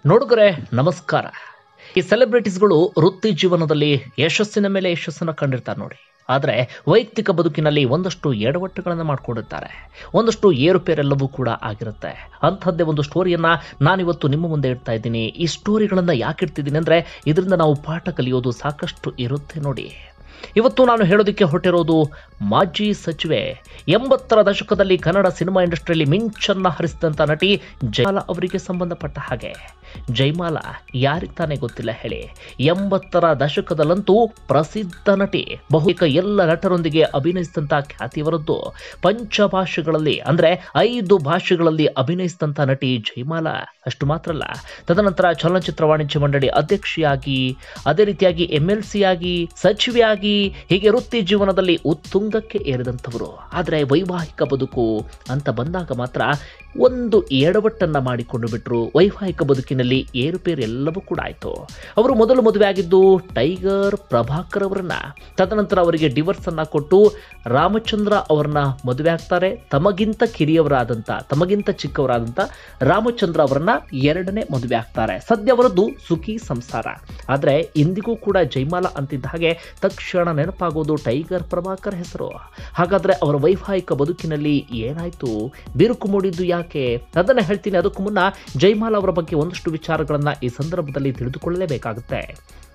ನೋಡುಗರೆ ನಮಸ್ಕಾರ ಈ ಸೆಲೆಬ್ರಿಟೀಸ್ಗಳು ವೃತ್ತಿ ಜೀವನದಲ್ಲಿ ಯಶಸ್ಸಿನ ಮೇಲೆ ಯಶಸ್ಸನ್ನು ಕಂಡಿರ್ತಾರೆ ನೋಡಿ ಆದರೆ ವೈಯಕ್ತಿಕ ಬದುಕಿನಲ್ಲಿ ಒಂದಷ್ಟು ಎಡವಟ್ಟುಗಳನ್ನು ಮಾಡ್ಕೊಂಡಿರ್ತಾರೆ ಒಂದಷ್ಟು ಏರುಪೇರೆಲ್ಲವೂ ಕೂಡ ಆಗಿರುತ್ತೆ ಅಂಥದ್ದೇ ಒಂದು ಸ್ಟೋರಿಯನ್ನ ನಾನಿವತ್ತು ನಿಮ್ಮ ಮುಂದೆ ಇಡ್ತಾ ಇದ್ದೀನಿ ಈ ಸ್ಟೋರಿಗಳನ್ನು ಯಾಕೆ ಇಡ್ತಿದ್ದೀನಿ ಅಂದರೆ ಇದರಿಂದ ನಾವು ಪಾಠ ಕಲಿಯೋದು ಸಾಕಷ್ಟು ಇರುತ್ತೆ ನೋಡಿ ಇವತ್ತು ನಾನು ಹೇಳೋದಕ್ಕೆ ಹೊರಟಿರೋದು ಮಾಜಿ ಸಚಿವೆ ಎಂಬತ್ತರ ದಶಕದಲ್ಲಿ ಕನ್ನಡ ಸಿನಿಮಾ ಇಂಡಸ್ಟ್ರಿಯಲ್ಲಿ ಮಿಂಚನ್ನ ಹರಿಸಿದಂಥ ನಟಿ ಜಯಮಾಲ ಅವರಿಗೆ ಸಂಬಂಧಪಟ್ಟ ಹಾಗೆ ಜಯಮಾಲ ಯಾರಿಗೆ ತಾನೇ ಗೊತ್ತಿಲ್ಲ ಹೇಳಿ ಎಂಬತ್ತರ ದಶಕದಲ್ಲಂತೂ ಪ್ರಸಿದ್ಧ ನಟಿ ಬಹುತೇಕ ಎಲ್ಲ ನಟರೊಂದಿಗೆ ಅಭಿನಯಿಸಿದಂಥ ಖ್ಯಾತಿಯವರದ್ದು ಪಂಚಭಾಷೆಗಳಲ್ಲಿ ಅಂದ್ರೆ ಐದು ಭಾಷೆಗಳಲ್ಲಿ ಅಭಿನಯಿಸಿದಂಥ ನಟಿ ಜಯಮಾಲ ಅಷ್ಟು ಮಾತ್ರ ಅಲ್ಲ ತದನಂತರ ಚಲನಚಿತ್ರ ವಾಣಿಜ್ಯ ಮಂಡಳಿ ಅಧ್ಯಕ್ಷೆಯಾಗಿ ಅದೇ ರೀತಿಯಾಗಿ ಎಂ ಎಲ್ ಸಿ ಆಗಿ ಸಚಿವೆಯಾಗಿ ಹೀಗೆ ವೃತ್ತಿ ಜೀವನದಲ್ಲಿ ಉತ್ತುಂಗಕ್ಕೆ ಏರಿದಂಥವರು ಆದರೆ ವೈವಾಹಿಕ ಬದುಕು ಅಂತ ಬಂದಾಗ ಮಾತ್ರ ಒಂದು ಎಡವಟ್ಟನ್ನ ಮಾಡಿಕೊಂಡು ಬಿಟ್ರು ವೈವಾಹಿಕ ಬದುಕಿನಲ್ಲಿ ಏರುಪೇರು ಎಲ್ಲವೂ ಕೂಡ ಆಯಿತು ಅವರು ಮೊದಲು ಮದುವೆ ಆಗಿದ್ದು ಟೈಗರ್ ಪ್ರಭಾಕರ್ ಅವರನ್ನ ತದನಂತರ ಅವರಿಗೆ ಡಿವರ್ಸ್ ಅನ್ನ ಕೊಟ್ಟು ರಾಮಚಂದ್ರ ಅವರನ್ನ ಮದುವೆ ಆಗ್ತಾರೆ ತಮಗಿಂತ ಕಿರಿಯವರಾದಂಥ ತಮಗಿಂತ ಚಿಕ್ಕವರಾದಂಥ ರಾಮಚಂದ್ರ ಅವರನ್ನ ಎರಡನೇ ಮದುವೆ ಆಗ್ತಾರೆ ಸದ್ಯ ಅವರದ್ದು ಸುಖಿ ಸಂಸಾರ ಆದರೆ ಇಂದಿಗೂ ಕೂಡ ಜೈಮಾಲ ಅಂತಿದ್ದ ಹಾಗೆ ತಕ್ಷಣ ನೆನಪಾಗೋದು ಟೈಗರ್ ಪ್ರಭಾಕರ್ ಹೆಸರು ಹಾಗಾದ್ರೆ ಅವರ ವೈವಾಹಿಕ ಬದುಕಿನಲ್ಲಿ ಏನಾಯ್ತು ಬಿರುಕು ಮೂಡಿದ್ದು ಯಾಕೆ ಅದನ್ನ ಹೇಳ್ತೀನಿ ಅದಕ್ಕೂ ಮುನ್ನ ಜೈಮಾಲ ಅವರ ಬಗ್ಗೆ ಒಂದಷ್ಟು ವಿಚಾರಗಳನ್ನ ಈ ಸಂದರ್ಭದಲ್ಲಿ ತಿಳಿದುಕೊಳ್ಳಲೇಬೇಕಾಗುತ್ತೆ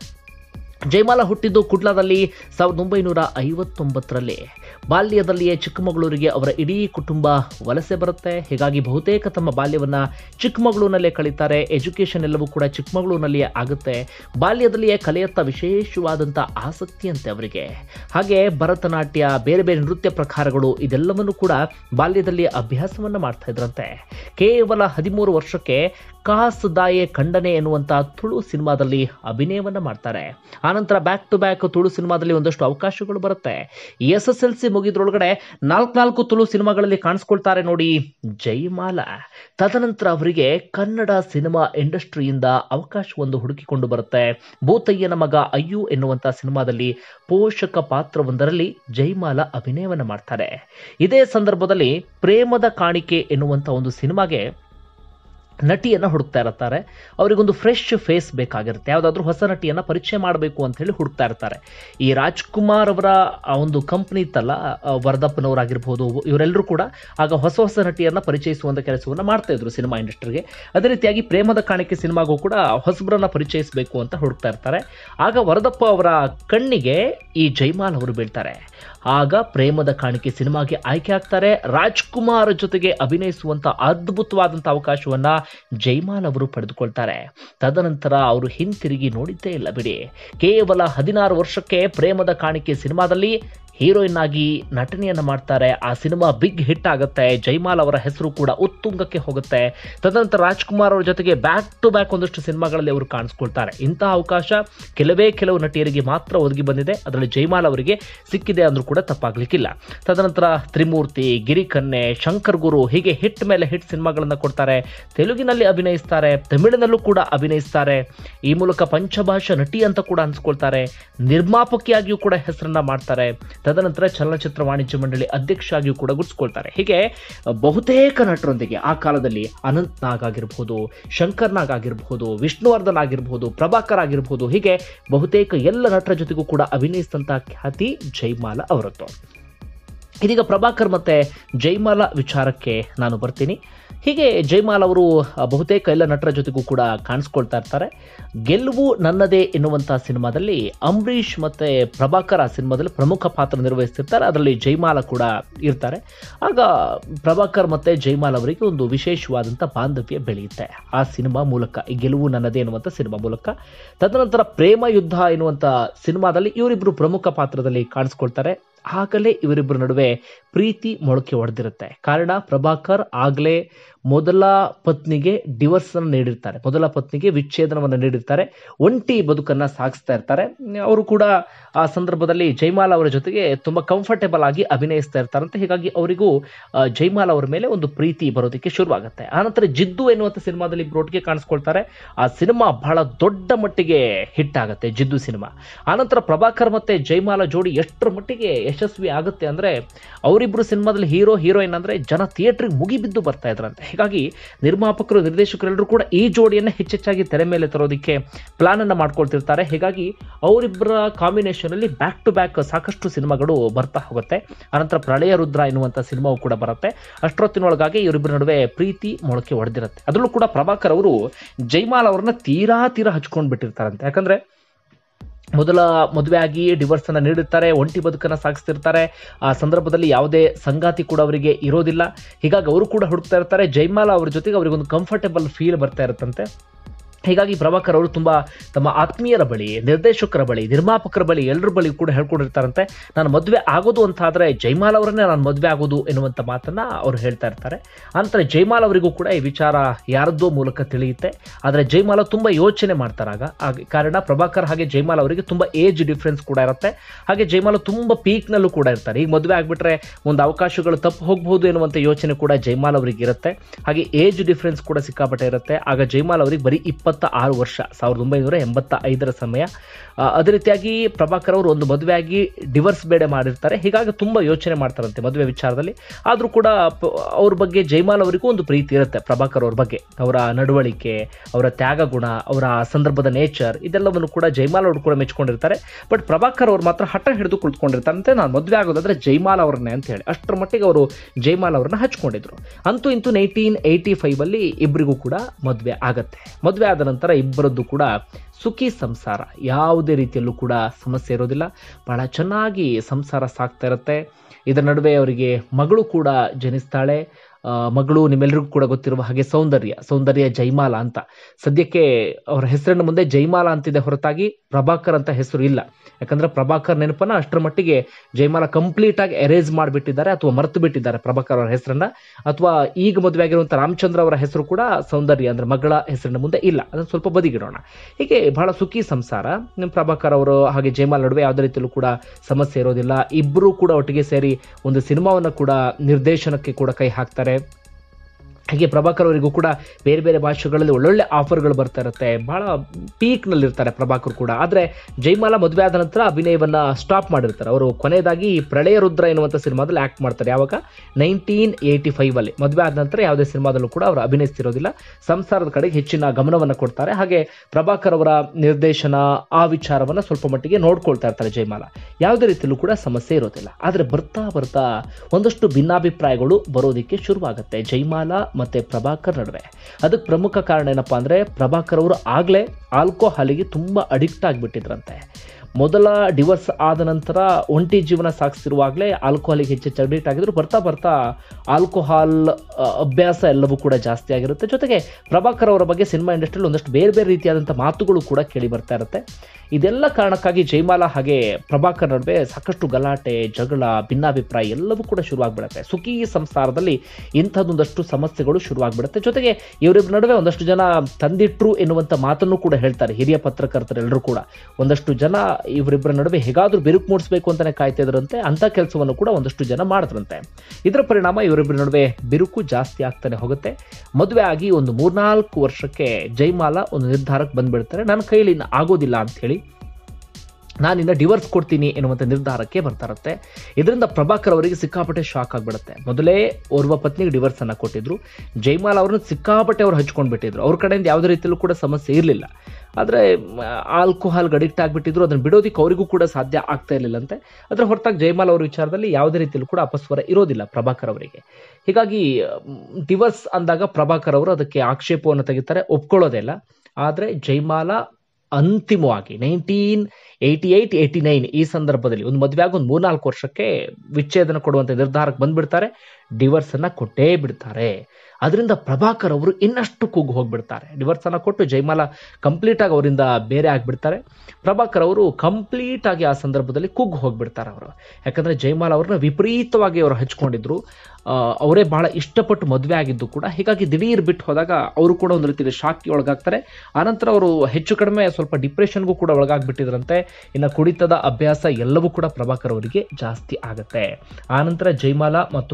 ಜೈಮಾಲ ಹುಟ್ಟಿದ್ದು ಕುಡ್ಲಾದಲ್ಲಿ ಸಾವಿರದ ಒಂಬೈನೂರ ಐವತ್ತೊಂಬತ್ತರಲ್ಲಿ ಬಾಲ್ಯದಲ್ಲಿಯೇ ಚಿಕ್ಕಮಗಳೂರಿಗೆ ಅವರ ಇಡೀ ಕುಟುಂಬ ವಲಸೆ ಬರುತ್ತೆ ಹೀಗಾಗಿ ಬಹುತೇಕ ತಮ್ಮ ಬಾಲ್ಯವನ್ನ ಚಿಕ್ಕಮಗಳೂರಿನಲ್ಲೇ ಕಳೀತಾರೆ ಎಜುಕೇಶನ್ ಎಲ್ಲವೂ ಕೂಡ ಚಿಕ್ಕಮಗಳೂರಿನಲ್ಲಿಯೇ ಆಗುತ್ತೆ ಬಾಲ್ಯದಲ್ಲಿಯೇ ಕಲೆಯತ್ತ ವಿಶೇಷವಾದಂಥ ಆಸಕ್ತಿ ಅಂತೆ ಅವರಿಗೆ ಹಾಗೆ ಭರತನಾಟ್ಯ ಬೇರೆ ಬೇರೆ ನೃತ್ಯ ಪ್ರಕಾರಗಳು ಇದೆಲ್ಲವನ್ನು ಕೂಡ ಬಾಲ್ಯದಲ್ಲಿ ಅಭ್ಯಾಸವನ್ನ ಮಾಡ್ತಾ ಇದ್ರಂತೆ ಕೇವಲ ಹದಿಮೂರು ವರ್ಷಕ್ಕೆ ಕಾಸ್ ದಾಯೆ ಖಂಡನೆ ಎನ್ನುವಂತ ತುಳು ಸಿನಿಮಾದಲ್ಲಿ ಅಭಿನಯವನ್ನ ಮಾಡ್ತಾರೆ ಆನಂತರ ಬ್ಯಾಕ್ ಟು ಬ್ಯಾಕ್ ತುಳು ಸಿನಿಮಾದಲ್ಲಿ ಒಂದಷ್ಟು ಅವಕಾಶಗಳು ಬರುತ್ತೆ ಎಸ್ ಎಸ್ ಎಲ್ ಸಿ ಮುಗಿದ್ರೊಳಗಡೆ ನಾಲ್ಕು ನಾಲ್ಕು ತುಳು ಸಿನಿಮಾಗಳಲ್ಲಿ ಕಾಣಿಸ್ಕೊಳ್ತಾರೆ ನೋಡಿ ಜೈಮಾಲ ತದನಂತರ ಅವರಿಗೆ ಕನ್ನಡ ಸಿನಿಮಾ ಇಂಡಸ್ಟ್ರಿಯಿಂದ ಅವಕಾಶವೊಂದು ಹುಡುಕಿಕೊಂಡು ಬರುತ್ತೆ ಭೂತಯ್ಯನ ಮಗ ಅಯ್ಯು ಎನ್ನುವಂತ ಸಿನಿಮಾದಲ್ಲಿ ಪೋಷಕ ಪಾತ್ರವೊಂದರಲ್ಲಿ ಜೈಮಾಲ ಅಭಿನಯವನ್ನ ಮಾಡ್ತಾರೆ ಇದೇ ಸಂದರ್ಭದಲ್ಲಿ ಪ್ರೇಮದ ಕಾಣಿಕೆ ಎನ್ನುವಂತ ಒಂದು ಸಿನಿಮಾಗೆ ನಟಿಯನ್ನ ಹುಡುಕ್ತಾ ಇರ್ತಾರೆ ಅವರಿಗೊಂದು ಫ್ರೆಶ್ ಫೇಸ್ ಬೇಕಾಗಿರುತ್ತೆ ಯಾವುದಾದ್ರೂ ಹೊಸ ನಟಿಯನ್ನ ಪರಿಚಯ ಮಾಡಬೇಕು ಅಂತ ಹೇಳಿ ಹುಡುಕ್ತಾ ಇರ್ತಾರೆ ಈ ರಾಜ್ಕುಮಾರ್ ಅವರ ಆ ಒಂದು ಕಂಪ್ನಿ ಇತ್ತಲ್ಲ ಆ, ವರ್ಧಪ್ಪನವರಾಗಿರ್ಬೋದು ಇವರೆಲ್ಲರೂ ಕೂಡ ಆಗ ಹೊಸ ಹೊಸ ನಟಿಯನ್ನ ಪರಿಚಯಿಸುವಂತ ಕೆಲಸವನ್ನ ಮಾಡ್ತಾ ಇದ್ರು ಸಿನಿಮಾ ಇಂಡಸ್ಟ್ರಿಗೆ ಅದೇ ರೀತಿಯಾಗಿ ಪ್ರೇಮದ ಕಾಣಿಕೆ ಸಿನಿಮಾಗೂ ಕೂಡ ಹೊಸಬ್ರನ್ನ ಪರಿಚಯಿಸಬೇಕು ಅಂತ ಹುಡುಕ್ತಾ ಇರ್ತಾರೆ ಆಗ ವರದಪ್ಪ ಅವರ ಕಣ್ಣಿಗೆ ಈ ಜೈಮಾಲ್ ಅವರು ಬೀಳ್ತಾರೆ ಆಗ ಪ್ರೇಮದ ಕಾಣಿಕೆ ಸಿನಿಮಾಗೆ ಆಯ್ಕೆ ಆಗ್ತಾರೆ ರಾಜ್ಕುಮಾರ್ ಜೊತೆಗೆ ಅಭಿನಯಿಸುವಂತ ಅದ್ಭುತವಾದಂತ ಅವಕಾಶವನ್ನ ಜೈಮಾಲ್ ಅವರು ಪಡೆದುಕೊಳ್ತಾರೆ ತದನಂತರ ಅವರು ಹಿಂತಿರುಗಿ ನೋಡಿದ್ದೇ ಇಲ್ಲ ಬಿಡಿ ಕೇವಲ ಹದಿನಾರು ವರ್ಷಕ್ಕೆ ಪ್ರೇಮದ ಕಾಣಿಕೆ ಸಿನಿಮಾದಲ್ಲಿ ಹೀರೋಯಿನ್ ಆಗಿ ನಟನೆಯನ್ನ ಮಾಡ್ತಾರೆ ಆ ಸಿನಿಮಾ ಬಿಗ್ ಹಿಟ್ ಆಗುತ್ತೆ ಜೈಮಾಲ್ ಅವರ ಹೆಸರು ಕೂಡ ಉತ್ತುಂಗಕ್ಕೆ ಹೋಗುತ್ತೆ ತದನಂತರ ರಾಜ್ಕುಮಾರ್ ಅವರ ಜೊತೆಗೆ ಬ್ಯಾಕ್ ಟು ಬ್ಯಾಕ್ ಒಂದಷ್ಟು ಸಿನಿಮಾಗಳಲ್ಲಿ ಅವರು ಕಾಣಿಸ್ಕೊಳ್ತಾರೆ ಇಂತಹ ಅವಕಾಶ ಕೆಲವೇ ಕೆಲವು ನಟಿಯರಿಗೆ ಮಾತ್ರ ಒದಗಿ ಬಂದಿದೆ ಅದರಲ್ಲಿ ಜೈಮಾಲ್ ಅವರಿಗೆ ಸಿಕ್ಕಿದೆ ಅಂದ್ರೂ ಕೂಡ ತಪ್ಪಾಗ್ಲಿಕ್ಕಿಲ್ಲ ತದನಂತರ ತ್ರಿಮೂರ್ತಿ ಗಿರಿಕನ್ನೆ ಶಂಕರ್ ಗುರು ಹೀಗೆ ಹಿಟ್ ಮೇಲೆ ಹಿಟ್ ಸಿನಿಮಾಗಳನ್ನ ಕೊಡ್ತಾರೆ ತೆಲುಗಿನಲ್ಲಿ ಅಭಿನಯಿಸ್ತಾರೆ ತಮಿಳಿನಲ್ಲೂ ಕೂಡ ಅಭಿನಯಿಸ್ತಾರೆ ಈ ಮೂಲಕ ಪಂಚಭಾಷಾ ನಟಿ ಅಂತ ಕೂಡ ಅನ್ಸ್ಕೊಳ್ತಾರೆ ನಿರ್ಮಾಪಕಿಯಾಗಿಯೂ ಕೂಡ ಹೆಸರನ್ನ ಮಾಡ್ತಾರೆ ತದನಂತರ ಚಲನಚಿತ್ರ ವಾಣಿಜ್ಯ ಮಂಡಳಿ ಅಧ್ಯಕ್ಷರಾಗಿಯೂ ಕೂಡ ಗುರುತಿಸ್ಕೊಳ್ತಾರೆ ಹೀಗೆ ಬಹುತೇಕ ನಟರೊಂದಿಗೆ ಆ ಕಾಲದಲ್ಲಿ ಅನಂತ್ ನಾಗ್ ಆಗಿರ್ಬೋದು ಶಂಕರ್ ನಾಗ್ ಆಗಿರ್ಬೋದು ವಿಷ್ಣುವರ್ಧನ್ ಆಗಿರ್ಬೋದು ಪ್ರಭಾಕರ್ ಆಗಿರ್ಬೋದು ಹೀಗೆ ಬಹುತೇಕ ಎಲ್ಲ ನಟರ ಜೊತೆಗೂ ಕೂಡ ಅಭಿನಯಿಸಿದಂಥ ಖ್ಯಾತಿ ಜೈಮಾಲ ಅವರದ್ದು ಇದೀಗ ಪ್ರಭಾಕರ್ ಮತ್ತೆ ಜೈಮಾಲ ವಿಚಾರಕ್ಕೆ ನಾನು ಬರ್ತೀನಿ ಹೀಗೆ ಜೈಮಾಲ್ ಅವರು ಆ, ಬಹುತೇಕ ಎಲ್ಲ ನಟರ ಜೊತೆಗೂ ಕೂಡ ಕಾಣಿಸ್ಕೊಳ್ತಾ ಇರ್ತಾರೆ ಗೆಲುವು ನನ್ನದೇ ಎನ್ನುವಂಥ ಸಿನಿಮಾದಲ್ಲಿ ಅಂಬರೀಷ್ ಮತ್ತೆ ಪ್ರಭಾಕರ್ ಆ ಸಿನಿಮಾದಲ್ಲಿ ಪ್ರಮುಖ ಪಾತ್ರ ನಿರ್ವಹಿಸ್ತಿರ್ತಾರೆ ಅದರಲ್ಲಿ ಜೈಮಾಲ ಕೂಡ ಇರ್ತಾರೆ ಆಗ ಪ್ರಭಾಕರ್ ಮತ್ತೆ ಜೈಮಾಲ್ ಅವರಿಗೆ ಒಂದು ವಿಶೇಷವಾದಂಥ ಬಾಂಧವ್ಯ ಬೆಳೆಯುತ್ತೆ ಆ ಸಿನಿಮಾ ಮೂಲಕ ಈ ಗೆಲುವು ನನ್ನದೇ ಎನ್ನುವಂಥ ಸಿನಿಮಾ ಮೂಲಕ ತದನಂತರ ಪ್ರೇಮ ಯುದ್ಧ ಎನ್ನುವಂಥ ಸಿನಿಮಾದಲ್ಲಿ ಇವರಿಬ್ಬರು ಪ್ರಮುಖ ಪಾತ್ರದಲ್ಲಿ ಕಾಣಿಸ್ಕೊಳ್ತಾರೆ ಆಗಲೇ ಇವರಿಬ್ಬರ ನಡುವೆ ಪ್ರೀತಿ ಮೊಳಕೆ ಹೊಡೆದಿರುತ್ತೆ ಕಾರಣ ಪ್ರಭಾಕರ್ ಆಗಲೇ ಮೊದಲ ಪತ್ನಿಗೆ ಡಿವೋರ್ಸ್ ಅನ್ನು ನೀಡಿರ್ತಾರೆ ಮೊದಲ ಪತ್ನಿಗೆ ವಿಚ್ಛೇದನವನ್ನು ನೀಡಿರ್ತಾರೆ ಒಂಟಿ ಬದುಕನ್ನ ಸಾಗಿಸ್ತಾ ಇರ್ತಾರೆ ಅವರು ಕೂಡ ಆ ಸಂದರ್ಭದಲ್ಲಿ ಜೈಮಾಲ್ ಅವರ ಜೊತೆಗೆ ತುಂಬಾ ಕಂಫರ್ಟೇಬಲ್ ಆಗಿ ಅಭಿನಯಿಸ್ತಾ ಇರ್ತಾರಂತೆ ಹೀಗಾಗಿ ಅವರಿಗೂ ಆ, ಜೈಮಾಲ್ ಅವರ ಮೇಲೆ ಒಂದು ಪ್ರೀತಿ ಬರೋದಕ್ಕೆ ಶುರುವಾಗುತ್ತೆ ಆನಂತರ ಜಿದ್ದು ಎನ್ನುವಂಥ ಸಿನಿಮಾದಲ್ಲಿ ಇಬ್ರು ಒಟ್ಟಿಗೆ ಕಾಣಿಸ್ಕೊಳ್ತಾರೆ ಆ ಸಿನಿಮಾ ಬಹಳ ದೊಡ್ಡ ಮಟ್ಟಿಗೆ ಹಿಟ್ ಆಗುತ್ತೆ ಜಿದ್ದು ಸಿನಿಮಾ ಆನಂತರ ಪ್ರಭಾಕರ್ ಮತ್ತೆ ಜೈಮಾಲ ಜೋಡಿ ಎಷ್ಟರ ಮಟ್ಟಿಗೆ ಯಶಸ್ವಿ ಆಗುತ್ತೆ ಅಂದ್ರೆ ಅವರಿಬ್ಬರು ಅವರಿಬ್ರು ಸಿನಿಮಾದಲ್ಲಿ ಹೀರೋ ಹೀರೋಯಿನ್ ಅಂದ್ರೆ ಜನ ಥಿಯೇಟ್ರಿಗೆ ಮುಗಿಬಿದ್ದು ಬರ್ತಾ ಇದ್ರಂತೆ ಹೀಗಾಗಿ ನಿರ್ಮಾಪಕರು ನಿರ್ದೇಶಕರೆಲ್ಲರೂ ಕೂಡ ಈ ಜೋಡಿಯನ್ನ ಹೆಚ್ಚೆಚ್ಚಾಗಿ ತೆರೆ ಮೇಲೆ ತರೋದಕ್ಕೆ ಪ್ಲಾನ್ ಅನ್ನ ಮಾಡ್ಕೊಳ್ತಿರ್ತಾರೆ ಹೀಗಾಗಿ ಅವರಿಬ್ಬರ ಕಾಂಬಿನೇಷನ್ ಅಲ್ಲಿ ಬ್ಯಾಕ್ ಟು ಬ್ಯಾಕ್ ಸಾಕಷ್ಟು ಸಿನಿಮಾಗಳು ಬರ್ತಾ ಹೋಗುತ್ತೆ ಅನಂತರ ಪ್ರಳಯ ರುದ್ರ ಎನ್ನುವಂಥ ಸಿನಿಮಾವು ಕೂಡ ಬರುತ್ತೆ ಅಷ್ಟೊತ್ತಿನೊಳಗಾಗಿ ಇವರಿಬ್ಬರ ನಡುವೆ ಪ್ರೀತಿ ಮೊಳಕೆ ಹೊಡೆದಿರುತ್ತೆ ಅದರಲ್ಲೂ ಕೂಡ ಪ್ರಭಾಕರ್ ಅವರು ಜೈಮಾಲ್ ಅವ್ರನ್ನ ತೀರಾ ತೀರಾ ಹಚ್ಕೊಂಡು ಬಿಟ್ಟಿರ್ತಾರಂತೆ ಯಾಕಂದ್ರೆ ಮೊದಲ ಮದುವೆ ಆಗಿ ಡಿವೋರ್ಸ್ ಅನ್ನ ನೀಡಿರ್ತಾರೆ ಒಂಟಿ ಬದುಕನ್ನ ಸಾಗಿಸ್ತಿರ್ತಾರೆ ಆ ಸಂದರ್ಭದಲ್ಲಿ ಯಾವುದೇ ಸಂಗಾತಿ ಕೂಡ ಅವರಿಗೆ ಇರೋದಿಲ್ಲ ಹೀಗಾಗಿ ಅವರು ಕೂಡ ಹುಡುಕ್ತಾ ಇರ್ತಾರೆ ಜೈಮಾಲ ಅವ್ರ ಜೊತೆಗೆ ಅವರಿಗೊಂದು ಕಂಫರ್ಟೇಬಲ್ ಫೀಲ್ ಬರ್ತಾ ಇರುತ್ತಂತೆ ಹೀಗಾಗಿ ಪ್ರಭಾಕರ್ ಅವರು ತುಂಬಾ ತಮ್ಮ ಆತ್ಮೀಯರ ಬಳಿ ನಿರ್ದೇಶಕರ ಬಳಿ ನಿರ್ಮಾಪಕರ ಬಳಿ ಎಲ್ಲರ ಬಳಿ ಕೂಡ ಹೇಳ್ಕೊಂಡಿರ್ತಾರಂತೆ ನಾನು ಮದುವೆ ಆಗೋದು ಅಂತ ಆದ್ರೆ ಜೈಮಾಲ್ ಅವರನ್ನೇ ನಾನು ಮದುವೆ ಆಗೋದು ಎನ್ನುವಂತ ಮಾತನ್ನ ಅವರು ಹೇಳ್ತಾ ಇರ್ತಾರೆ ಅಂತಾರೆ ಜೈಮಾಲ್ ಅವರಿಗೂ ಕೂಡ ಈ ವಿಚಾರ ಯಾರದ್ದೋ ಮೂಲಕ ತಿಳಿಯುತ್ತೆ ಆದ್ರೆ ಜೈಮಾಲ ತುಂಬಾ ಯೋಚನೆ ಮಾಡ್ತಾರಾಗ ಆಗ ಕಾರಣ ಪ್ರಭಾಕರ್ ಹಾಗೆ ಜೈಮಾಲ್ ಅವರಿಗೆ ತುಂಬಾ ಏಜ್ ಡಿಫ್ರೆನ್ಸ್ ಕೂಡ ಇರುತ್ತೆ ಹಾಗೆ ಜೈಮಾಲ ತುಂಬಾ ಪೀಕ್ ನಲ್ಲೂ ಕೂಡ ಇರ್ತಾರೆ ಈಗ ಮದುವೆ ಆಗ್ಬಿಟ್ರೆ ಒಂದು ಅವಕಾಶಗಳು ತಪ್ಪು ಹೋಗಬಹುದು ಎನ್ನುವಂತ ಯೋಚನೆ ಕೂಡ ಜೈಮಾಲ್ ಅವರಿಗೆ ಇರುತ್ತೆ ಹಾಗೆ ಏಜ್ ಡಿಫ್ರೆನ್ಸ್ ಕೂಡ ಸಿಕ್ಕಾಪಟ್ಟೆ ಇರುತ್ತೆ ಆಗ ಜೈಮಾಲ್ ಅವರಿಗೆ ಬರೀ ಇಪ್ಪತ್ತ ಆರು ವರ್ಷ ಸಾವಿರದ ಒಂಬೈನೂರ ಎಂಬತ್ತ ಐದರ ಸಮಯ ಆ, ಅದೇ ರೀತಿಯಾಗಿ ಪ್ರಭಾಕರ್ ಅವರು ಒಂದು ಮದುವೆ ಆಗಿ ಡಿವರ್ಸ್ ಬೇಡ ಮಾಡಿರ್ತಾರೆ ಹೀಗಾಗಿ ತುಂಬಾ ಯೋಚನೆ ಮಾಡ್ತಾರಂತೆ ಮದುವೆ ವಿಚಾರದಲ್ಲಿ ಆದ್ರೂ ಕೂಡ ಪ- ಅವ್ರ ಬಗ್ಗೆ ಜೈಮಾಲ್ ಅವರಿಗೂ ಒಂದು ಪ್ರೀತಿ ಇರುತ್ತೆ ಪ್ರಭಾಕರ್ ಅವ್ರ ಬಗ್ಗೆ ಅವರ ನಡವಳಿಕೆ ಅವರ ತ್ಯಾಗ ಗುಣ ಅವರ ಆ ಸಂದರ್ಭದ ನೇಚರ್ ಇದೆಲ್ಲವನ್ನು ಕೂಡ ಜೈಮಾಲ್ ಅವರು ಕೂಡ ಮೆಚ್ಕೊಂಡಿರ್ತಾರೆ ಬಟ್ ಪ್ರಭಾಕರ್ ಅವ್ರು ಮಾತ್ರ ಹಠ ಹಿಡಿದು ಕುಳಿತುಕೊಂಡಿರ್ತಾರಂತೆ ನಾನು ಮದುವೆ ಆಗೋದಾದ್ರೆ ಜೈಮಾಲ್ ಅವ್ರನ್ನೇ ಅಂತ ಹೇಳಿ ಅಷ್ಟರ ಮಟ್ಟಿಗೆ ಅವರು ಜೈಮಾಲ್ ಅವ್ರನ್ನ ಹಚ್ಕೊಂಡಿದ್ರು ಅಂತೂ ಇಂತೂ ನೈನ್ಟೀನ್ ಏಯ್ಟಿ ಫೈವ್ ಅಲ್ಲಿ ಇಬ್ಬರಿಗೂ ಕೂಡ ಮದುವೆ ಆಗತ್ತೆ ಮದುವೆ ಆದ ನಂತರ ಇಬ್ಬರದ್ದು ಕೂಡ ಸುಖಿ ಸಂಸಾರ ಯಾವುದೇ ರೀತಿಯಲ್ಲೂ ಕೂಡ ಸಮಸ್ಯೆ ಇರೋದಿಲ್ಲ ಬಹಳ ಚೆನ್ನಾಗಿ ಸಂಸಾರ ಸಾಗ್ತಾ ಇರುತ್ತೆ ಇದರ ನಡುವೆ ಅವರಿಗೆ ಮಗಳು ಕೂಡ ಜನಿಸ್ತಾಳೆ ಆ, ಮಗಳು ನಿಮ್ಮೆಲ್ಲರಿಗೂ ಕೂಡ ಗೊತ್ತಿರುವ ಹಾಗೆ ಸೌಂದರ್ಯ ಸೌಂದರ್ಯ ಜೈಮಾಲ ಅಂತ ಸದ್ಯಕ್ಕೆ ಅವರ ಹೆಸರಿನ ಮುಂದೆ ಜೈಮಾಲ ಅಂತಿದೆ ಹೊರತಾಗಿ ಪ್ರಭಾಕರ್ ಅಂತ ಹೆಸರು ಇಲ್ಲ ಯಾಕಂದ್ರೆ ಪ್ರಭಾಕರ್ ನೆನಪನ್ನ ಅಷ್ಟರ ಮಟ್ಟಿಗೆ ಜೈಮಾಲ ಕಂಪ್ಲೀಟ್ ಆಗಿ ಎರೇಸ್ ಮಾಡಿಬಿಟ್ಟಿದ್ದಾರೆ ಅಥವಾ ಮರೆತು ಬಿಟ್ಟಿದ್ದಾರೆ ಪ್ರಭಾಕರ್ ಅವರ ಹೆಸರನ್ನ ಅಥವಾ ಈಗ ಮದುವೆ ಆಗಿರುವಂತ ರಾಮಚಂದ್ರ ಅವರ ಹೆಸರು ಕೂಡ ಸೌಂದರ್ಯ ಅಂದ್ರೆ ಮಗಳ ಹೆಸರಿನ ಮುಂದೆ ಇಲ್ಲ ಅದನ್ನು ಸ್ವಲ್ಪ ಬದಿಗಿಡೋಣ ಹೀಗೆ ಬಹಳ ಸುಖಿ ಸಂಸಾರ ನಿಮ್ಮ ಪ್ರಭಾಕರ್ ಅವರು ಹಾಗೆ ಜೈಮಾಲ್ ನಡುವೆ ಯಾವುದೇ ರೀತಿಯಲ್ಲೂ ಕೂಡ ಸಮಸ್ಯೆ ಇರೋದಿಲ್ಲ ಇಬ್ಬರು ಕೂಡ ಒಟ್ಟಿಗೆ ಸೇರಿ ಒಂದು ಸಿನಿಮಾವನ್ನು ಕೂಡ ನಿರ್ದೇಶನಕ್ಕೆ ಕೂಡ ಕೈ ಹಾಕ್ತಾರೆ ಹಾಗೆ ಪ್ರಭಾಕರ್ ಅವರಿಗೂ ಕೂಡ ಬೇರೆ ಬೇರೆ ಭಾಷೆಗಳಲ್ಲಿ ಒಳ್ಳೊಳ್ಳೆ ಆಫರ್ಗಳು ಬರ್ತಾ ಇರುತ್ತೆ ಬಹಳ ಪೀಕ್ನಲ್ಲಿರ್ತಾರೆ ಪ್ರಭಾಕರ್ ಕೂಡ ಆದರೆ ಜೈಮಾಲ ಮದುವೆ ಆದ ನಂತರ ಅಭಿನಯವನ್ನ ಸ್ಟಾಪ್ ಮಾಡಿರ್ತಾರೆ ಅವರು ಕೊನೆಯದಾಗಿ ಪ್ರಳಯ ರುದ್ರ ಎನ್ನುವಂಥ ಸಿನಿಮಾದಲ್ಲಿ ಆಕ್ಟ್ ಮಾಡ್ತಾರೆ ಯಾವಾಗ ನೈನ್ಟೀನ್ ಏಯ್ಟಿ ಫೈವ್ ಅಲ್ಲಿ ಮದುವೆ ಆದ ನಂತರ ಯಾವುದೇ ಸಿನಿಮಾದಲ್ಲೂ ಕೂಡ ಅವರು ಅಭಿನಯಿಸ್ತಿರೋದಿಲ್ಲ ಸಂಸಾರದ ಕಡೆಗೆ ಹೆಚ್ಚಿನ ಗಮನವನ್ನು ಕೊಡ್ತಾರೆ ಹಾಗೆ ಪ್ರಭಾಕರ್ ಅವರ ನಿರ್ದೇಶನ ಆ ವಿಚಾರವನ್ನ ಸ್ವಲ್ಪ ಮಟ್ಟಿಗೆ ನೋಡ್ಕೊಳ್ತಾ ಇರ್ತಾರೆ ಜೈಮಾಲ ಯಾವುದೇ ರೀತಿಯಲ್ಲೂ ಕೂಡ ಸಮಸ್ಯೆ ಇರೋದಿಲ್ಲ ಆದರೆ ಬರ್ತಾ ಬರ್ತಾ ಒಂದಷ್ಟು ಭಿನ್ನಾಭಿಪ್ರಾಯಗಳು ಬರೋದಕ್ಕೆ ಶುರುವಾಗುತ್ತೆ ಜೈಮಾಲ ಮತ್ತೆ ಪ್ರಭಾಕರ್ ನಡುವೆ ಅದಕ್ಕೆ ಪ್ರಮುಖ ಕಾರಣ ಏನಪ್ಪಾ ಅಂದ್ರೆ ಪ್ರಭಾಕರ್ ಅವರು ಆಗ್ಲೇ ಆಲ್ಕೋಹಾಲಿಗೆ ತುಂಬಾ ಅಡಿಕ್ಟ್ ಆಗಿಬಿಟ್ಟಿದ್ರಂತೆ ಮೊದಲ ಡಿವೋರ್ಸ್ ಆದ ನಂತರ ಒಂಟಿ ಜೀವನ ಸಾಗಿಸ್ತಿರುವಾಗಲೇ ಆಲ್ಕೋಹಾಲಿಗೆ ಹೆಚ್ಚೆಚ್ಚು ಅಡಿಕ್ಟ್ ಆಗಿದ್ರು ಬರ್ತಾ ಬರ್ತಾ ಆಲ್ಕೋಹಾಲ್ ಆ, ಅಭ್ಯಾಸ ಎಲ್ಲವೂ ಕೂಡ ಜಾಸ್ತಿ ಆಗಿರುತ್ತೆ ಜೊತೆಗೆ ಪ್ರಭಾಕರ್ ಅವರ ಬಗ್ಗೆ ಸಿನಿಮಾ ಇಂಡಸ್ಟ್ರಿಯಲ್ಲಿ ಒಂದಷ್ಟು ಬೇರೆ ಬೇರೆ ರೀತಿಯಾದಂಥ ಮಾತುಗಳು ಕೂಡ ಕೇಳಿ ಬರ್ತಾ ಇರುತ್ತೆ ಇದೆಲ್ಲ ಕಾರಣಕ್ಕಾಗಿ ಜೈಮಾಲ ಹಾಗೆ ಪ್ರಭಾಕರ್ ನಡುವೆ ಸಾಕಷ್ಟು ಗಲಾಟೆ ಜಗಳ ಭಿನ್ನಾಭಿಪ್ರಾಯ ಎಲ್ಲವೂ ಕೂಡ ಶುರುವಾಗ್ಬಿಡುತ್ತೆ ಸುಖಿ ಸಂಸಾರದಲ್ಲಿ ಇಂಥದ್ದೊಂದಷ್ಟು ಸಮಸ್ಯೆಗಳು ಶುರುವಾಗ್ಬಿಡುತ್ತೆ ಜೊತೆಗೆ ಇವರಿಬ್ಬರ ನಡುವೆ ಒಂದಷ್ಟು ಜನ ತಂದಿಟ್ರು ಎನ್ನುವಂಥ ಮಾತನ್ನು ಕೂಡ ಹೇಳ್ತಾರೆ ಹಿರಿಯ ಪತ್ರಕರ್ತರೆಲ್ಲರೂ ಕೂಡ ಒಂದಷ್ಟು ಜನ ಇವರಿಬ್ಬರ ನಡುವೆ ಹೇಗಾದ್ರೂ ಬಿರುಕು ಮೂಡಿಸಬೇಕು ಅಂತಾನೆ ಕಾಯ್ತಾ ಇದ್ರಂತೆ ಅಂತ ಕೆಲಸವನ್ನು ಕೂಡ ಒಂದಷ್ಟು ಜನ ಮಾಡಿದ್ರಂತೆ ಇದರ ಪರಿಣಾಮ ಇವರಿಬ್ಬರ ನಡುವೆ ಬಿರುಕು ಜಾಸ್ತಿ ಆಗ್ತಾನೆ ಹೋಗುತ್ತೆ ಮದುವೆ ಆಗಿ ಒಂದು ಮೂರ್ನಾಲ್ಕು ವರ್ಷಕ್ಕೆ ಜೈಮಾಲ ಒಂದು ನಿರ್ಧಾರಕ್ಕೆ ಬಂದ್ಬಿಡ್ತಾರೆ ನನ್ನ ಕೈಲಿ ಇನ್ನು ಆಗೋದಿಲ್ಲ ಅಂತ ಹೇಳಿ ನಾನಿನ್ನ ಡಿವೋರ್ಸ್ ಕೊಡ್ತೀನಿ ಎನ್ನುವಂಥ ನಿರ್ಧಾರಕ್ಕೆ ಬರ್ತಾರತ್ತೆ ಇದರಿಂದ ಪ್ರಭಾಕರ್ ಅವರಿಗೆ ಸಿಕ್ಕಾಪಟ್ಟೆ ಶಾಕ್ ಆಗ್ಬಿಡುತ್ತೆ ಮೊದಲೇ ಓರ್ವ ಪತ್ನಿಗೆ ಡಿವೋರ್ಸ್ ಅನ್ನ ಕೊಟ್ಟಿದ್ರು ಜೈಮಾಲ್ ಅವ್ರನ್ನ ಸಿಕ್ಕಾಪಟ್ಟೆ ಅವ್ರು ಹಚ್ಕೊಂಡು ಬಿಟ್ಟಿದ್ರು ಅವ್ರ ಕಡೆಯಿಂದ ಯಾವುದೇ ರೀತಿಯಲ್ಲೂ ಕೂಡ ಸಮಸ್ಯೆ ಇರಲಿಲ್ಲ ಆದರೆ ಆಲ್ಕೋಹಾಲ್ಗೆ ಅಡಿಕ್ಟ್ ಆಗಿಬಿಟ್ಟಿದ್ರು ಅದನ್ನು ಬಿಡೋದಕ್ಕೆ ಅವರಿಗೂ ಕೂಡ ಸಾಧ್ಯ ಆಗ್ತಾ ಇರಲಿಲ್ಲಂತೆ ಅದರ ಹೊರತಾಗಿ ಜೈಮಾಲ್ ಅವರ ವಿಚಾರದಲ್ಲಿ ಯಾವುದೇ ರೀತಿಯಲ್ಲೂ ಕೂಡ ಅಪಸ್ವರ ಇರೋದಿಲ್ಲ ಪ್ರಭಾಕರ್ ಅವರಿಗೆ ಹೀಗಾಗಿ ಡಿವೋರ್ಸ್ ಅಂದಾಗ ಪ್ರಭಾಕರ್ ಅವರು ಅದಕ್ಕೆ ಆಕ್ಷೇಪವನ್ನು ತೆಗಿತಾರೆ ಒಪ್ಕೊಳ್ಳೋದೇ ಇಲ್ಲ ಆದರೆ ಜೈಮಾಲ ಅಂತಿಮವಾಗಿ nineteen eighty eight eighty nine ಈ ಸಂದರ್ಭದಲ್ಲಿ ಒಂದು ಮದುವೆ ಆಗಿ ಒಂದು ಮೂರ್ನಾಲ್ಕು ವರ್ಷಕ್ಕೆ ವಿಚ್ಛೇದನ ಕೊಡುವಂಥ ನಿರ್ಧಾರಕ್ಕೆ ಬಂದ್ಬಿಡ್ತಾರೆ ಡಿವೋರ್ಸ್ ಅನ್ನ ಕೊಟ್ಟೇ ಬಿಡ್ತಾರೆ ಅದರಿಂದ ಪ್ರಭಾಕರ್ ಅವರು ಇನ್ನಷ್ಟು ಕುಗ್ಗು ಹೋಗ್ಬಿಡ್ತಾರೆ ಡಿವೋರ್ಸ್ ಅನ್ನ ಕೊಟ್ಟು ಜೈಮಾಲ ಕಂಪ್ಲೀಟ್ ಆಗಿ ಅವರಿಂದ ಬೇರೆ ಆಗ್ಬಿಡ್ತಾರೆ ಪ್ರಭಾಕರ್ ಅವರು ಕಂಪ್ಲೀಟ್ ಆಗಿ ಆ ಸಂದರ್ಭದಲ್ಲಿ ಕುಗ್ಗು ಹೋಗ್ಬಿಡ್ತಾರೆ ಅವರು ಯಾಕಂದ್ರೆ ಜೈಮಾಲ್ ಅವ್ರನ್ನ ವಿಪರೀತವಾಗಿ ಅವರು ಹಚ್ಕೊಂಡಿದ್ರು ಆ, ಅವರೇ ಬಹಳ ಇಷ್ಟಪಟ್ಟು ಮದುವೆ ಆಗಿದ್ದು ಕೂಡ ಹೀಗಾಗಿ ದಿಢೀರ್ ಬಿಟ್ಟು ಹೋದಾಗ ಅವರು ಕೂಡ ಒಂದು ರೀತಿಯಲ್ಲಿ ಶಾಕ್ಗೆ ಒಳಗಾಗ್ತಾರೆ ಆನಂತರ ಅವರು ಹೆಚ್ಚು ಕಡಿಮೆ ಸ್ವಲ್ಪ ಡಿಪ್ರೆಷನ್ಗೂ ಕೂಡ ಒಳಗಾಗ್ಬಿಟ್ಟಿದ್ರಂತೆ ಇನ್ನು ಕುಡಿತದ ಅಭ್ಯಾಸ ಎಲ್ಲವೂ ಕೂಡ ಪ್ರಭಾಕರ್ ಅವರಿಗೆ ಜಾಸ್ತಿ ಆಗುತ್ತೆ ಆನಂತರ ಜೈಮಾಲ ಮತ್ತೊಮ್ಮೆ ಪ್ರಭಾಕರ್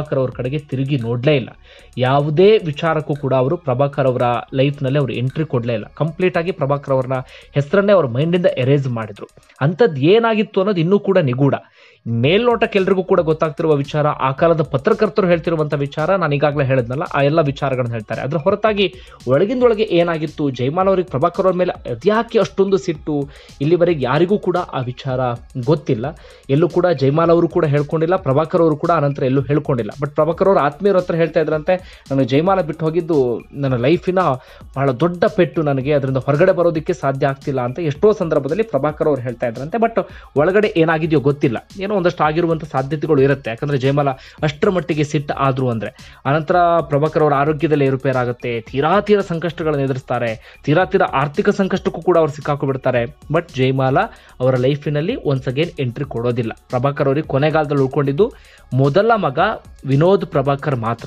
ಪ್ರಭಾಕರ್ ಅವ್ರ ಕಡೆಗೆ ತಿರುಗಿ ನೋಡಲೇ ಇಲ್ಲ ಯಾವುದೇ ವಿಚಾರಕ್ಕೂ ಕೂಡ ಅವರು ಪ್ರಭಾಕರ್ ಅವರ ಲೈಫ್ನಲ್ಲಿ ಅವರು ಎಂಟ್ರಿ ಕೊಡಲೇ ಇಲ್ಲ ಕಂಪ್ಲೀಟ್ ಆಗಿ ಪ್ರಭಾಕರ್ ಅವ್ರನ್ನ ಹೆಸರನ್ನೇ ಅವ್ರ ಮೈಂಡಿಂದ ಎರೇಸ್ ಮಾಡಿದ್ರು ಅಂಥದ್ದು ಏನಾಗಿತ್ತು ಅನ್ನೋದು ಇನ್ನೂ ಕೂಡ ನಿಗೂಢ ಮೇಲ್ನೋಟಕ್ಕೆ ಎಲ್ರಿಗೂ ಕೂಡ ಗೊತ್ತಾಗ್ತಿರುವ ವಿಚಾರ ಆ ಕಾಲದ ಪತ್ರಕರ್ತರು ಹೇಳ್ತಿರುವಂಥ ವಿಚಾರ ನಾನು ಈಗಾಗಲೇ ಹೇಳಿದ್ನಲ್ಲ ಆ ಎಲ್ಲ ವಿಚಾರಗಳನ್ನ ಹೇಳ್ತಾರೆ ಅದರ ಹೊರತಾಗಿ ಒಳಗಿಂದೊಳಗೆ ಏನಾಗಿತ್ತು ಜೈಮಾಲ್ ಅವರಿಗೆ ಪ್ರಭಾಕರ್ ಅವ್ರ ಮೇಲೆ ಅದ್ಯಾಕೆ ಅಷ್ಟೊಂದು ಸಿಟ್ಟು ಇಲ್ಲಿವರೆಗೆ ಯಾರಿಗೂ ಕೂಡ ಆ ವಿಚಾರ ಗೊತ್ತಿಲ್ಲ ಎಲ್ಲೂ ಕೂಡ ಜೈಮಾಲ್ ಅವರು ಕೂಡ ಹೇಳ್ಕೊಂಡಿಲ್ಲ ಪ್ರಭಾಕರ್ ಅವರು ಕೂಡ ಅನಂತರ ಎಲ್ಲೂ ಹೇಳ್ಕೊಂಡಿಲ್ಲ ಬಟ್ ಪ್ರಭಾಕರ್ ಅವರು ಆತ್ಮೀಯರ ಹತ್ರ ಹೇಳ್ತಾ ಇದ್ರಂತೆ ನನಗೆ ಜೈಮಾಲ ಬಿಟ್ಟು ಹೋಗಿದ್ದು ನನ್ನ ಲೈಫಿನ ಬಹಳ ದೊಡ್ಡ ಪೆಟ್ಟು ನನಗೆ ಅದರಿಂದ ಹೊರಗಡೆ ಬರೋದಕ್ಕೆ ಸಾಧ್ಯ ಆಗ್ತಿಲ್ಲ ಅಂತ ಎಷ್ಟೋ ಸಂದರ್ಭದಲ್ಲಿ ಪ್ರಭಾಕರ್ ಅವರು ಹೇಳ್ತಾ ಇದ್ರಂತೆ ಬಟ್ ಒಳಗಡೆ ಏನಾಗಿದೆಯೋ ಗೊತ್ತಿಲ್ಲ ಏನೋ ಒಂದಷ್ಟು ಆಗಿರುವಂಥ ಸಾಧ್ಯತೆಗಳು ಇರುತ್ತೆ ಯಾಕಂದ್ರೆ ಜಯಮಾಲ ಅಷ್ಟರ ಮಟ್ಟಿಗೆ ಸಿಟ್ಟು ಆದ್ರು ಅಂದ್ರೆ ಅನಂತರ ಪ್ರಭಾಕರ್ ಅವರ ಆರೋಗ್ಯದಲ್ಲಿ ಏರುಪೇರಾಗುತ್ತೆ ತೀರಾ ತೀರಾ ಸಂಕಷ್ಟಗಳನ್ನು ಎದುರಿಸ್ತಾರೆ ತೀರಾ ತೀರಾ ಆರ್ಥಿಕ ಸಂಕಷ್ಟಕ್ಕೂ ಕೂಡ ಅವ್ರು ಸಿಕ್ಕಾಕೊಬಿಡ್ತಾರೆ ಬಟ್ ಜಯಮಾಲ ಅವರ ಲೈಫಿನಲ್ಲಿ ಒನ್ಸ್ ಅಗೇನ್ ಎಂಟ್ರಿ ಕೊಡೋದಿಲ್ಲ ಪ್ರಭಾಕರ್ ಅವರಿಗೆ ಕೊನೆಗಾಲದಲ್ಲಿ ಉಳ್ಕೊಂಡಿದ್ದು ಮೊದಲ ಮಗ ವಿನೋದ್ ಪ್ರಭಾಕರ್ ಮಾತ್ರ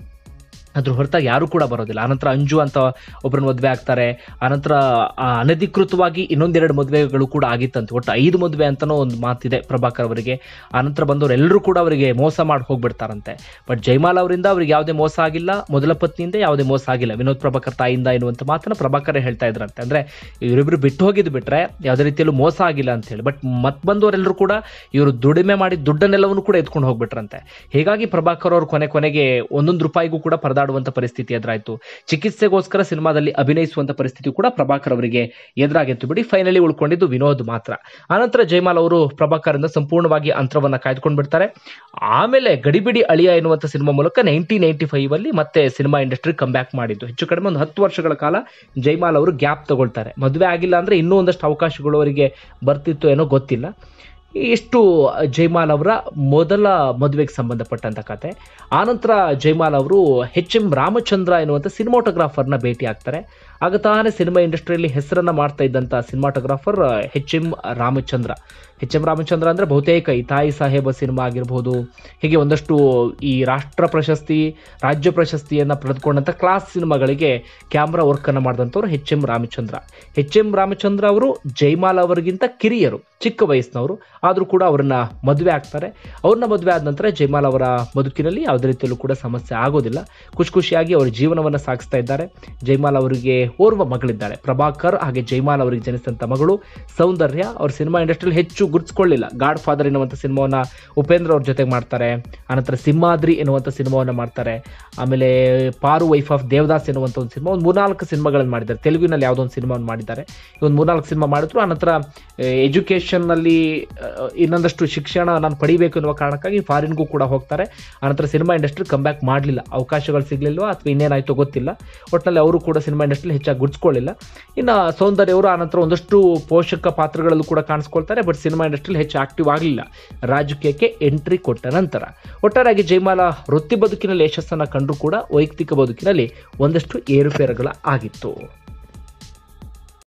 ಅದ್ರ ಹೊರತಾಗಿ ಯಾರು ಕೂಡ ಬರೋದಿಲ್ಲ ಆನಂತರ ಅಂಜು ಅಂತ ಒಬ್ಬರನ್ನ ಮದುವೆ ಆಗ್ತಾರೆ ಆನಂತರ ಆ, ಅನಧಿಕೃತವಾಗಿ ಇನ್ನೊಂದೆರಡು ಮದುವೆಗಳು ಕೂಡ ಆಗಿತ್ತಂತೆ ಒಟ್ಟು ಐದು ಮದುವೆ ಅಂತನೋ ಒಂದು ಮಾತಿದೆ ಪ್ರಭಾಕರ್ ಅವರಿಗೆ ಆನಂತರ ಬಂದವರು ಎಲ್ಲರೂ ಕೂಡ ಅವರಿಗೆ ಮೋಸ ಮಾಡಿ ಹೋಗ್ಬಿಡ್ತಾರಂತೆ ಬಟ್ ಜೈಮಾಲ್ ಅವರಿಂದ ಅವ್ರಿಗೆ ಯಾವುದೇ ಮೋಸ ಆಗಿಲ್ಲ ಮೊದಲ ಪತ್ನಿಯಿಂದ ಯಾವುದೇ ಮೋಸ ಆಗಿಲ್ಲ ವಿನೋದ್ ಪ್ರಭಾಕರ್ ತಾಯಿಯಿಂದ ಎನ್ನುವಂಥ ಮಾತನ್ನ ಪ್ರಭಾಕರ್ ಹೇಳ್ತಾ ಇದ್ರಂತೆ ಅಂದ್ರೆ ಇವರಿಬ್ರು ಬಿಟ್ಟು ಹೋಗಿದ್ದು ಬಿಟ್ರೆ ಯಾವುದೇ ರೀತಿಯಲ್ಲೂ ಮೋಸ ಆಗಿಲ್ಲ ಅಂತ ಹೇಳಿ ಬಟ್ ಮತ್ ಬಂದವರೆಲ್ಲರೂ ಕೂಡ ಇವರು ದುಡಿಮೆ ಮಾಡಿ ದುಡ್ಡನ್ನೆಲ್ಲವನ್ನು ಕೂಡ ಎತ್ಕೊಂಡು ಹೋಗ್ಬಿಟ್ರಂತೆ ಹೀಗಾಗಿ ಪ್ರಭಾಕರ್ ಅವರು ಕೊನೆ ಕೊನೆಗೆ ಒಂದೊಂದು ರೂಪಾಯಿಗೂ ಕೂಡ ಪರದಾಡುವಂತ ಪರಿಸ್ಥಿತಿ ಎದುರಾಯ್ತು ಚಿಕಿತ್ಸೆಗೋಸ್ಕರ ಸಿನಿಮಾದಲ್ಲಿ ಅಭಿನಯಿಸುವಂತ ಪರಿಸ್ಥಿತಿ ಕೂಡ ಪ್ರಭಾಕರ್ ಅವರಿಗೆ ಎದುರಾಗಿತ್ತು ಬಿಡಿ ಫೈನಲಿ ಉಳ್ಕೊಂಡಿದ್ದು ವಿನೋದ್ ಮಾತ್ರ ಆನಂತರ ಜೈಮಾಲ್ ಅವರು ಪ್ರಭಾಕರಿಂದ ಸಂಪೂರ್ಣವಾಗಿ ಅಂತರವನ್ನ ಕಾಯ್ದುಕೊಂಡು ಬಿಡ್ತಾರೆ ಆಮೇಲೆ ಗಡಿಬಿಡಿ ಅಳಿಯ ಎನ್ನುವಂತ ಸಿನಿಮಾ ಮೂಲಕ ನೈನ್ಟೀನ್ ನೈನ್ಟಿ ಫೈವ್ ಅಲ್ಲಿ ಮತ್ತೆ ಸಿನಿಮಾ ಇಂಡಸ್ಟ್ರಿ ಕಮ್ ಬ್ಯಾಕ್ ಮಾಡಿದ್ದು ಹೆಚ್ಚು ಕಡಿಮೆ ಒಂದು ಹತ್ತು ವರ್ಷಗಳ ಕಾಲ ಜೈಮಾಲ್ ಅವರು ಗ್ಯಾಪ್ ತಗೊಳ್ತಾರೆ ಮದುವೆ ಆಗಿಲ್ಲ ಅಂದ್ರೆ ಇನ್ನೂ ಒಂದಷ್ಟು ಅವಕಾಶಗಳು ಅವರಿಗೆ ಬರ್ತಿತ್ತು ಏನೋ ಗೊತ್ತಿಲ್ಲ ಇಷ್ಟು ಜೈಮಾಲ್ ಅವರ ಮೊದಲ ಮದುವೆಗೆ ಸಂಬಂಧಪಟ್ಟಂತ ಕತೆ ಆನಂತರ ಜೈಮಾಲ್ ಅವರು ಎಚ್ ಎಂ ರಾಮಚಂದ್ರ ಎನ್ನುವಂಥ ಸಿನಿಮಾಟೋಗ್ರಾಫರ್ನ ಭೇಟಿ ಆಗ್ತಾರೆ ಆಗ ತಾನೇ ಸಿನಿಮಾ ಇಂಡಸ್ಟ್ರಿಯಲ್ಲಿ ಹೆಸರನ್ನ ಮಾಡ್ತಾ ಇದ್ದಂಥ cinematographer H M Ramachandra H M Ramachandra ಅಂದ್ರೆ ಬಹುತೇಕ ಈ ತಾಯಿ ಸಾಹೇಬ ಸಿನಿಮಾ ಆಗಿರ್ಬೋದು ಹೀಗೆ ಒಂದಷ್ಟು ಈ ರಾಷ್ಟ್ರ ಪ್ರಶಸ್ತಿ ರಾಜ್ಯ ಪ್ರಶಸ್ತಿಯನ್ನ ಪಡೆದುಕೊಂಡಂತ ಕ್ಲಾಸ್ ಸಿನಿಮಾಗಳಿಗೆ ಕ್ಯಾಮ್ರಾ ವರ್ಕ್ ಅನ್ನ ಮಾಡಿದಂಥವ್ರು H M Ramachandra H M Ramachandra ಅವರು ಜೈಮಾಲ್ ಅವರಿಗಿಂತ ಕಿರಿಯರು ಚಿಕ್ಕ ವಯಸ್ಸಿನವರು ಆದರೂ ಕೂಡ ಅವರನ್ನ ಮದುವೆ ಆಗ್ತಾರೆ ಅವ್ರನ್ನ ಮದುವೆ ಆದ ನಂತರ ಜೈಮಾಲ್ ಅವರ ಬದುಕಿನಲ್ಲಿ ಯಾವುದೇ ರೀತಿಯಲ್ಲೂ ಕೂಡ ಸಮಸ್ಯೆ ಆಗೋದಿಲ್ಲ ಖುಷಿ ಖುಷಿಯಾಗಿ ಅವರ ಜೀವನವನ್ನು ಸಾಗಿಸ್ತಾ ಇದ್ದಾರೆ ಜೈಮಾಲ್ ಅವರಿಗೆ ಓರ್ವ ಮಗಳಿದ್ದಾಳೆ ಪ್ರಭಾಕರ್ ಹಾಗೆ ಜೈಮಾಲ್ ಅವರಿಗೆ ಜನಿಸಿದಂಥ ಮಗಳು ಸೌಂದರ್ಯ ಅವ್ರ ಸಿನಿಮಾ ಇಂಡಸ್ಟ್ರಿಯಲ್ಲಿ ಹೆಚ್ಚು ಗುರುತಿಸ್ಕೊಳ್ಳಿಲ್ಲ ಗಾಡ್ ಫಾದರ್ ಎನ್ನುವಂಥ ಸಿನಿಮಾವನ್ನ ಉಪೇಂದ್ರ ಅವ್ರ ಜೊತೆಗೆ ಮಾಡ್ತಾರೆ ಆನಂತರ ಸಿಂಹಾದ್ರಿ ಎನ್ನುವಂಥ ಸಿನಿಮಾವನ್ನ ಮಾಡ್ತಾರೆ ಆಮೇಲೆ ಪಾರು ವೈಫ್ ಆಫ್ ದೇವದಾಸ್ ಎನ್ನುವಂಥ ಒಂದು ಸಿನಿಮಾ ಒಂದು ಮೂರ್ನಾಲ್ಕು ಸಿನಿಮಾಗಳನ್ನು ಮಾಡಿದ್ದಾರೆ ತೆಲುಗಿನಲ್ಲಿ ಯಾವುದೋ ಒಂದು ಸಿನಿಮಾವನ್ನು ಮಾಡಿದ್ದಾರೆ ಒಂದು ಮೂರ್ನಾಲ್ಕು ಸಿನಿಮಾ ಮಾಡಿದ್ರು ಆನಂತರ ಎಜುಕೇಷನ್ನಲ್ಲಿ ಇನ್ನೊಂದಷ್ಟು ಶಿಕ್ಷಣ ನಾನು ಪಡಿಬೇಕು ಎನ್ನುವ ಕಾರಣಕ್ಕಾಗಿ ಫಾರಿನ್ಗೂ ಕೂಡ ಹೋಗ್ತಾರೆ ಆನಂತರ ಸಿನಿಮಾ ಇಂಡಸ್ಟ್ರಿ ಕಮ್ ಬ್ಯಾಕ್ ಮಾಡಲಿಲ್ಲ ಅವಕಾಶಗಳು ಸಿಗಲಿಲ್ವಾ ಅಥವಾ ಇನ್ನೇನಾಯ್ತೋ ಗೊತ್ತಿಲ್ಲ ಒಟ್ಟಿನಲ್ಲಿ ಅವರು ಕೂಡ ಸಿನಿಮಾ ಇಂಡಸ್ಟ್ರಿ ಹೆಚ್ಚಾಗಿ ಗುರ್ಸ್ಕೊಳ್ಳಿಲ್ಲ ಇನ್ನು ಸೌಂದರ್ಯ ಅವರು ಆನಂತರ ಒಂದಷ್ಟು ಪೋಷಕ ಪಾತ್ರಗಳಲ್ಲೂ ಕೂಡ ಕಾಣಿಸ್ಕೊಳ್ತಾರೆ ಬಟ್ ಸಿನಿಮಾ ಇಂಡಸ್ಟ್ರಿಯಲ್ಲಿ ಹೆಚ್ಚು ಆಕ್ಟಿವ್ ಆಗಲಿಲ್ಲ ರಾಜಕೀಯಕ್ಕೆ ಎಂಟ್ರಿ ಕೊಟ್ಟ ನಂತರ ಒಟ್ಟಾರೆಯಾಗಿ ಜೈಮಾಲ ವೃತ್ತಿ ಬದುಕಿನಲ್ಲಿ ಯಶಸ್ಸನ್ನು ಕಂಡರೂ ಕೂಡ ವೈಯಕ್ತಿಕ ಬದುಕಿನಲ್ಲಿ ಒಂದಷ್ಟು ಏರುಪೇರುಗಳ ಆಗಿತ್ತು